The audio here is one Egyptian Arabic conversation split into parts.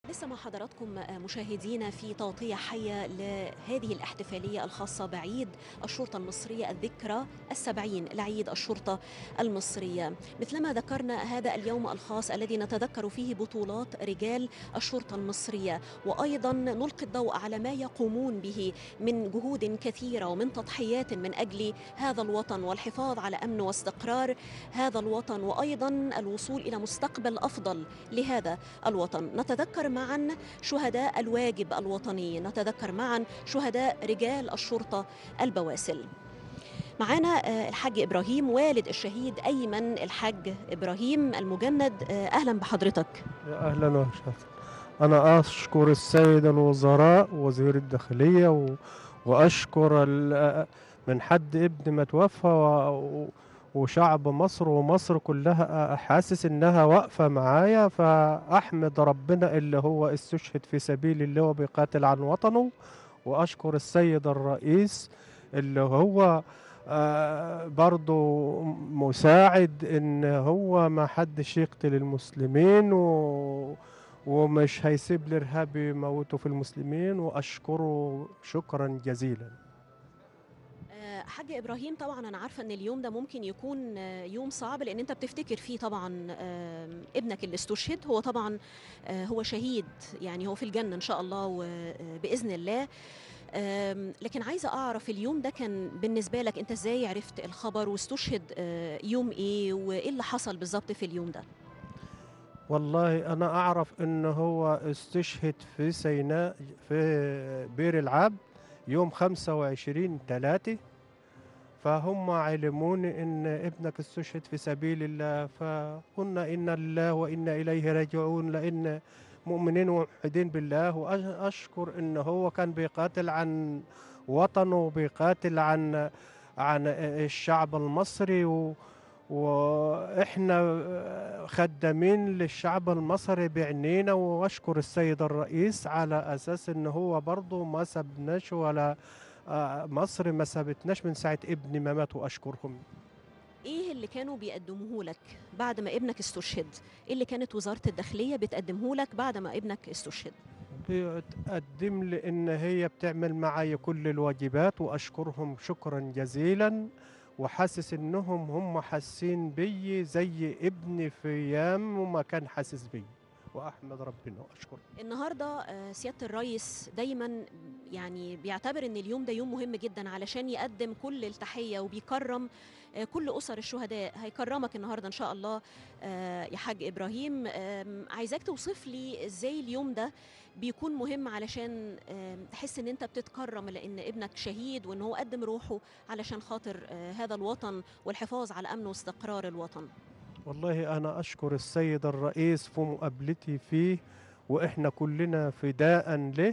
لسه مع حضراتكم مشاهدينا في تغطية حية لهذه الاحتفالية الخاصة بعيد الشرطة المصرية الذكرى السبعين لعيد الشرطة المصرية مثلما ذكرنا هذا اليوم الخاص الذي نتذكر فيه بطولات رجال الشرطة المصرية وأيضا نلقي الضوء على ما يقومون به من جهود كثيرة ومن تضحيات من أجل هذا الوطن والحفاظ على أمن واستقرار هذا الوطن وأيضا الوصول إلى مستقبل أفضل لهذا الوطن نتذكر معا شهداء الواجب الوطني نتذكر معا شهداء رجال الشرطة البواسل معانا الحاج إبراهيم والد الشهيد أيمن الحاج إبراهيم المجند أهلا بحضرتك يا أهلا وسهلا أنا أشكر السيد الوزراء وزير الداخلية و... وأشكر ال... من حد ابن ما توفى و... وشعب مصر ومصر كلها حاسس انها واقفه معايا فاحمد ربنا اللي هو استشهد في سبيل الله وبيقاتل عن وطنه واشكر السيد الرئيس اللي هو برضو مساعد ان هو ما حدش يقتل المسلمين و ومش هيسيب الارهاب يموتوا في المسلمين واشكره شكرا جزيلا حاج ابراهيم طبعا انا عارفه ان اليوم ده ممكن يكون يوم صعب لان انت بتفتكر فيه طبعا ابنك اللي استشهد هو طبعا هو شهيد يعني هو في الجنه ان شاء الله وباذن الله لكن عايزه اعرف اليوم ده كان بالنسبه لك انت ازاي عرفت الخبر واستشهد يوم ايه وايه اللي حصل بالظبط في اليوم ده والله انا اعرف ان هو استشهد في سيناء في بير العاب يوم 25 3 فهم علموني ان ابنك استشهد في سبيل الله فقلنا انا لله وانا اليه راجعون لان مؤمنين وموحدين بالله واشكر ان هو كان بيقاتل عن وطنه وبيقاتل عن عن الشعب المصري و واحنا خدامين للشعب المصري بعنينا واشكر السيد الرئيس على اساس ان هو برضه ما سبناش ولا مصر ما سابتناش من ساعه ابني ما مات واشكرهم ايه اللي كانوا بيقدموه لك بعد ما ابنك استشهد ايه اللي كانت وزاره الداخليه بتقدمه لك بعد ما ابنك استشهد بتقدم لي ان هي بتعمل معايا كل الواجبات واشكرهم شكرا جزيلا وحاسس انهم هم حاسين بي زي ابني في ايام وما كان حاسس بي واحمد ربنا واشكره النهارده سياده الرئيس دايما يعني بيعتبر ان اليوم ده يوم مهم جدا علشان يقدم كل التحيه وبيكرم كل اسر الشهداء هيكرمك النهارده ان شاء الله يا حاج ابراهيم عايزاك توصف لي ازاي اليوم ده بيكون مهم علشان تحس ان انت بتتكرم لان ابنك شهيد وان هو قدم روحه علشان خاطر هذا الوطن والحفاظ على امن واستقرار الوطن والله أنا أشكر السيد الرئيس في مقابلتي فيه وإحنا كلنا فداء له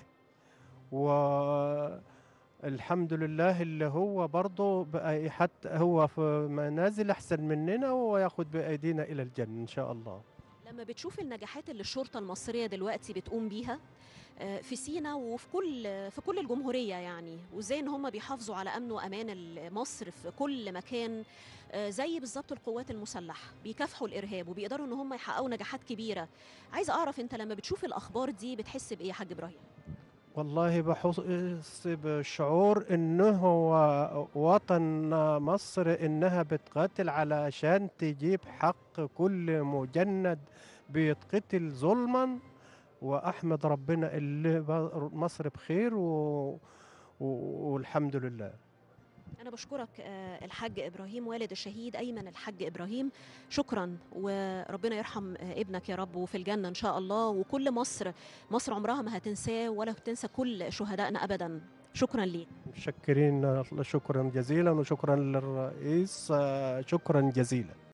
والحمد لله اللي هو برضه بقى حتى هو في منازل أحسن مننا وياخد بأيدينا إلى الجنة إن شاء الله لما بتشوف النجاحات اللي الشرطة المصرية دلوقتي بتقوم بيها في سينا وفي كل في كل الجمهورية يعني وازاي ان هم بيحافظوا على امن وامان مصر في كل مكان زي بالظبط القوات المسلحة بيكافحوا الارهاب وبيقدروا ان هم يحققوا نجاحات كبيرة عايز اعرف انت لما بتشوف الاخبار دي بتحس بايه يا حاج ابراهيم والله بحس بشعور انه وطن مصر انها بتقاتل علشان تجيب حق كل مجند بيتقتل ظلما واحمد ربنا اللي مصر بخير و... و... والحمد لله أنا بشكرك الحاج إبراهيم والد الشهيد أيمن الحاج إبراهيم شكرا وربنا يرحم ابنك يا رب وفي الجنة إن شاء الله وكل مصر مصر عمرها ما هتنساه ولا هتنسى كل شهدائنا أبدا شكرا ليك متشكرين شكرا جزيلا وشكرا للرئيس شكرا جزيلا